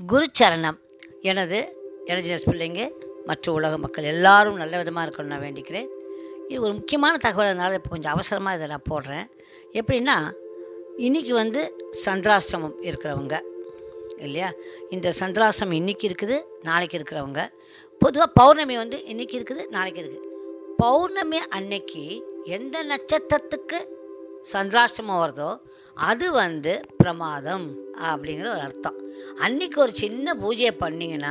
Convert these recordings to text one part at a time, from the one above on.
குருச்சரணம் எனது எனர்ஜினஸ் பிள்ளைங்க மற்ற உலக மக்கள் எல்லாரும் நல்ல விதமாக இருக்கணும்னு நான் வேண்டிக்கிறேன் இது ஒரு முக்கியமான தகவல்னால இப்போ கொஞ்சம் அவசரமாக இதை நான் போடுறேன் எப்படின்னா இன்றைக்கி வந்து சந்திராஷ்டமம் இருக்கிறவங்க இல்லையா இந்த சந்திராஷ்டமம் இன்றைக்கி இருக்குது நாளைக்கு இருக்கிறவங்க பொதுவாக பௌர்ணமி வந்து இன்றைக்கி இருக்குது நாளைக்கு இருக்குது பௌர்ணமி அன்னைக்கு எந்த நட்சத்திரத்துக்கு சந்திராஷ்டமம் வருதோ அது வந்து பிரமாதம் அப்படிங்கிற ஒரு அர்த்தம் அன்னைக்கு ஒரு சின்ன பூஜையை பண்ணிங்கன்னா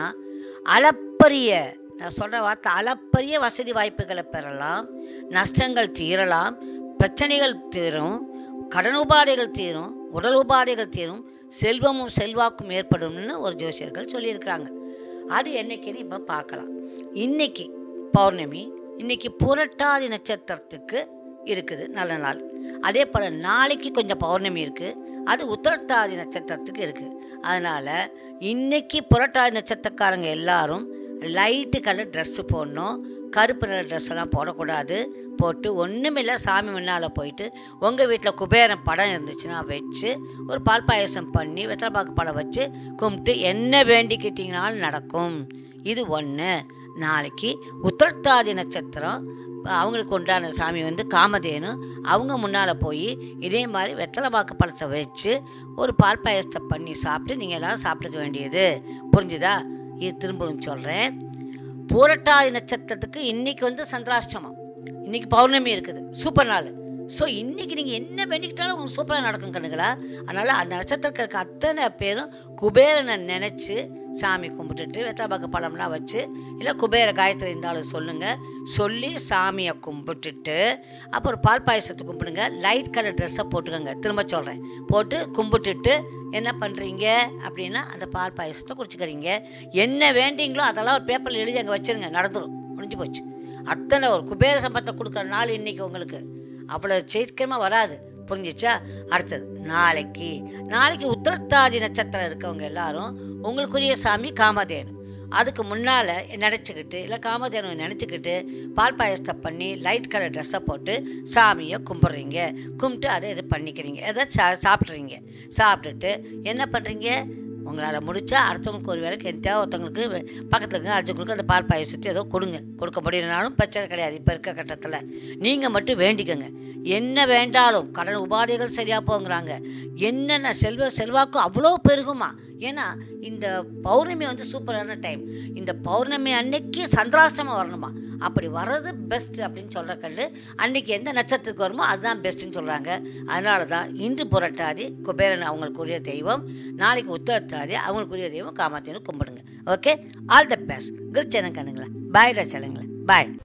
அளப்பரிய நான் சொல்கிற வார்த்தை அளப்பரிய வசதி வாய்ப்புகளை பெறலாம் நஷ்டங்கள் தீரலாம் பிரச்சனைகள் தீரும் கடன் உபாதைகள் தீரும் உடல் உபாதைகள் தீரும் செல்வமும் செல்வாக்கும் ஏற்படும்னு ஒரு ஜோசியர்கள் சொல்லியிருக்கிறாங்க அது என்னைக்குன்னு இப்போ பார்க்கலாம் இன்னைக்கு பௌர்ணமி இன்னைக்கு புரட்டாதி நட்சத்திரத்துக்கு இருக்குது நல்ல நாள் அதே போல் நாளைக்கு கொஞ்சம் பௌர்ணமி இருக்குது அது உத்திரட்டாதி நட்சத்திரத்துக்கு இருக்குது அதனால் இன்னைக்கு புரட்டாதி நட்சத்திரக்காரங்க எல்லாரும் லைட்டு கலர் ட்ரெஸ்ஸு போடணும் கருப்பு நிற ட்ரெஸ் எல்லாம் போடக்கூடாது போட்டு ஒன்றுமில்ல சாமி முன்னால் போயிட்டு உங்கள் வீட்டில் குபேரன் படம் இருந்துச்சுன்னா வச்சு ஒரு பால் பாயசம் பண்ணி வெத்தலைப்பாக்கு பழம் வச்சு கும்பிட்டு என்ன வேண்டிக்கிட்டீங்கனாலும் நடக்கும் இது ஒன்று நாளைக்கு உத்திரட்டாதி நட்சத்திரம் அவங்களுக்கு உண்டான சாமி வந்து காமதேனு அவங்க முன்னால் போய் இதே மாதிரி வெத்தலைப்பாக்கு பழத்தை வச்சு ஒரு பால் பாயசத்தை பண்ணி சாப்பிட்டு நீங்கள் எல்லோரும் சாப்பிட்டுக்க வேண்டியது புரிஞ்சுதா இது திரும்பவும் சொல்கிறேன் பூரட்டாதி நட்சத்திரத்துக்கு இன்னைக்கு வந்து சந்திராஷ்டமம் இன்னைக்கு பௌர்ணமி இருக்குது சூப்பர் நாள் ஸோ இன்னைக்கு நீங்கள் என்ன வேண்டிக்கிட்டாலும் உங்களுக்கு சூப்பராக நடக்கும் கண்ணுங்களா அதனால் அந்த நட்சத்திரத்தில் இருக்க அத்தனை பேரும் குபேரனை நினச்சி சாமி கும்பிட்டுட்டு வெத்தலைப்பாக்கு பழம்லாம் வச்சு இல்லை குபேர காயத்ரி இருந்தாலும் சொல்லுங்கள் சொல்லி சாமியை கும்பிட்டுட்டு அப்புறம் பால் பாயசத்தை கும்பிடுங்க லைட் கலர் ட்ரெஸ்ஸை போட்டுக்கோங்க திரும்ப சொல்கிறேன் போட்டு கும்பிட்டுட்டு என்ன பண்ணுறீங்க அப்படின்னா அந்த பால் பாயசத்தை குடிச்சுக்கிறீங்க என்ன வேண்டிங்களோ அதெல்லாம் ஒரு பேப்பரில் எழுதி அங்கே வச்சுருங்க நடந்துடும் முடிஞ்சு போச்சு அத்தனை ஒரு குபேர சம்பத்தை கொடுக்குற நாள் இன்னைக்கு உங்களுக்கு அவ்வளோ சீக்கிரமாக வராது புரிஞ்சிச்சா அடுத்தது நாளைக்கு நாளைக்கு உத்திரட்டாதி நட்சத்திரம் இருக்கவங்க எல்லாரும் உங்களுக்குரிய சாமி காமதேனு அதுக்கு முன்னால் நினச்சிக்கிட்டு இல்லை காமதேனு நினச்சிக்கிட்டு பால் பாயசத்தை பண்ணி லைட் கலர் ட்ரெஸ்ஸை போட்டு சாமியை கும்பிட்றீங்க கும்பிட்டு அதை இது பண்ணிக்கிறீங்க எதை சா சாப்பிட்றீங்க சாப்பிட்டுட்டு என்ன பண்ணுறீங்க உங்களால் முடிச்சா அடுத்தவங்களுக்கு ஒரு வேலைக்கு எந்த ஒருத்தவங்களுக்கு பக்கத்தில் இருக்க அடுத்தவங்களுக்கு அந்த பால் பாயசத்தை ஏதோ கொடுங்க கொடுக்க முடியலனாலும் பிரச்சனை கிடையாது இப்போ இருக்க கட்டத்தில் நீங்கள் மட்டும் வேண்டிக்கோங்க என்ன வேண்டாலும் கடன் உபாதைகள் சரியாக போங்கிறாங்க என்னென்ன செல்வ செல்வாக்கும் அவ்வளோ பெருகுமா ஏன்னா இந்த பௌர்ணமி வந்து சூப்பரான டைம் இந்த பௌர்ணமி அன்னைக்கு சந்திராஷ்டமம் வரணுமா அப்படி வர்றது பெஸ்ட் அப்படின்னு சொல்கிற கண்டு அன்னைக்கு எந்த நட்சத்திரத்துக்கு வருமோ அதுதான் பெஸ்ட்டுன்னு சொல்கிறாங்க அதனால தான் இன்று புரட்டாதி குபேரன் அவங்களுக்குரிய தெய்வம் நாளைக்கு உத்தரட்டாதி அவங்களுக்குரிய தெய்வம் காமாத்தியன்னு கும்பிடுங்க ஓகே ஆல் த பெஸ்ட் கிருச்சனம் கண்ணுங்களா பாய் ரச்சலுங்களா பாய்